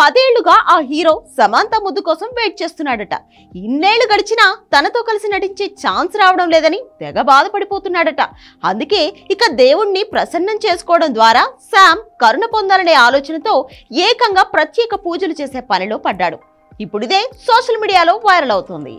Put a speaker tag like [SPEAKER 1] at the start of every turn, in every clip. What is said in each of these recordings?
[SPEAKER 1] పదేళ్లుగా ఆ హీరో సమాంత ముద్దు కోసం వెయిట్ చేస్తున్నాడట ఇన్నేళ్లు గడిచినా తనతో కలిసి నటించే ఛాన్స్ రావడం లేదని తెగ బాధపడిపోతున్నాడట అందుకే ఇక దేవుణ్ణి ప్రసన్నం చేసుకోవడం ద్వారా శామ్ కరుణ పొందాలనే ఆలోచనతో ఏకంగా ప్రత్యేక పూజలు చేసే పనిలో పడ్డాడు ఇప్పుడిదే సోషల్ మీడియాలో వైరల్ అవుతుంది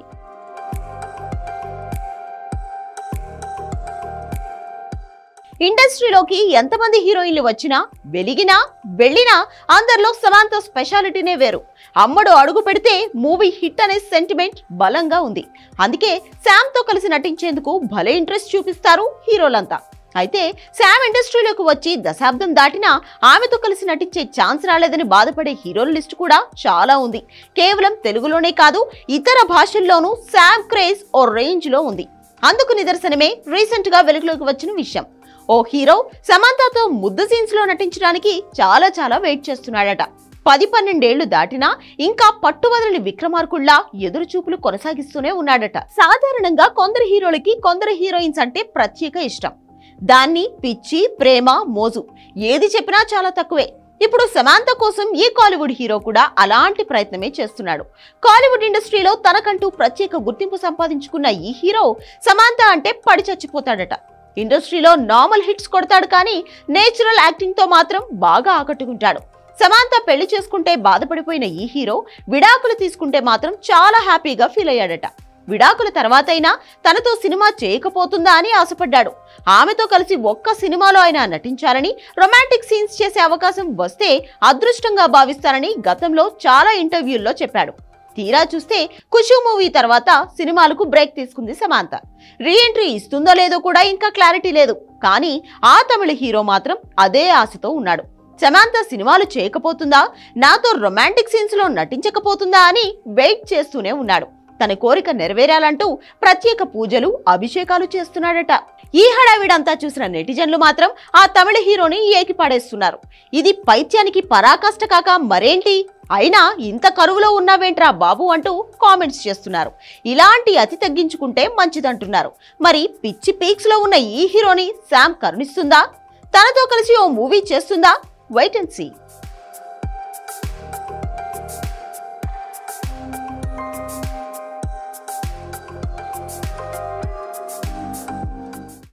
[SPEAKER 1] ఇండస్ట్రీలోకి ఎంతమంది హీరోయిన్లు వచ్చినా వెలిగినా వెళ్ళినా అందరిలో సమాంత స్పెషాలిటీనే వేరు అమ్మడు అడుగు పెడితే మూవీ హిట్ అనే సెంటిమెంట్ బలంగా ఉంది అందుకే శామ్ తో కలిసి నటించేందుకు భలే ఇంట్రెస్ట్ చూపిస్తారు హీరోలంతా అయితే శామ్ ఇండస్ట్రీలోకి వచ్చి దశాబ్దం దాటినా ఆమెతో కలిసి నటించే ఛాన్స్ రాలేదని బాధపడే హీరోల లిస్ట్ కూడా చాలా ఉంది కేవలం తెలుగులోనే కాదు ఇతర భాషల్లోనూ శామ్ క్రేజ్ ఓ రేంజ్ లో ఉంది అందుకు నిదర్శనమే రీసెంట్ గా వెలుగులోకి వచ్చిన విషయం ఓ హీరో సమంతతో ముద్దు సీన్స్ లో నటించడానికి చాలా చాలా వెయిట్ చేస్తున్నాడట పది పన్నెండేళ్లు దాటినా ఇంకా పట్టువదలని విక్రమార్కుల్లా ఎదురు చూపులు కొనసాగిస్తూనే ఉన్నాడట సాధారణంగా కొందరు హీరోలకి కొందరు హీరోయిన్స్ అంటే ప్రత్యేక ఇష్టం దాన్ని పిచ్చి ప్రేమ మోజు ఏది చెప్పినా చాలా తక్కువే ఇప్పుడు సమాంత కోసం ఈ కాలీవుడ్ హీరో కూడా అలాంటి ప్రయత్నమే చేస్తున్నాడు కాలీవుడ్ ఇండస్ట్రీలో తనకంటూ ప్రత్యేక గుర్తింపు సంపాదించుకున్న ఈ హీరో సమాంత అంటే పడి చచ్చిపోతాడట ఇండస్ట్రీలో నార్మల్ హిట్స్ కొడతాడు కానీ నేచురల్ యాక్టింగ్ తో మాత్రం బాగా ఆకట్టుకుంటాడు సమాంత పెళ్లి చేసుకుంటే బాధపడిపోయిన ఈ హీరో విడాకులు తీసుకుంటే మాత్రం చాలా హ్యాపీగా ఫీల్ అయ్యాడట విడాకుల తర్వాతైనా తనతో సినిమా చేయకపోతుందా అని ఆశపడ్డాడు ఆమెతో కలిసి ఒక్క సినిమాలో అయినా నటించాలని రొమాంటిక్ సీన్స్ చేసే అవకాశం వస్తే అదృష్టంగా భావిస్తానని గతంలో చాలా ఇంటర్వ్యూల్లో చెప్పాడు తీరా చూస్తే కుషు మూవీ తర్వాత సినిమాలకు బ్రేక్ తీసుకుంది సమాంత రీఎంట్రీ ఇస్తుందో లేదో కూడా ఇంకా క్లారిటీ లేదు కానీ ఆ తమిళ హీరో మాత్రం అదే ఆశతో ఉన్నాడు సమాంత సినిమాలు చేయకపోతుందా నాతో రొమాంటిక్ సీన్స్ లో నటించకపోతుందా అని వెయిట్ చేస్తూనే ఉన్నాడు తన కోరిక నెరవేరాలంటూ ప్రత్యేక పూజలు అభిషేకాలు చేస్తున్నాడట ఈ హడావిడంతా చూసిన నెటిజన్లు మాత్రం ఆ తమిళ హీరోని ఏకిపాడేస్తున్నారు ఇది పైత్యానికి పరాకాష్ట కాక మరేంటి అయినా ఇంత కరువులో ఉన్నావేంట్రా బాబు అంటూ కామెంట్స్ చేస్తున్నారు ఇలాంటి అతి తగ్గించుకుంటే మంచిదంటున్నారు మరి పిచ్చి పీక్స్ లో ఉన్న ఈ హీరోని శామ్ కరుణిస్తుందా తనతో కలిసి ఓ మూవీ చేస్తుందా వెయిట్ అండ్ సీ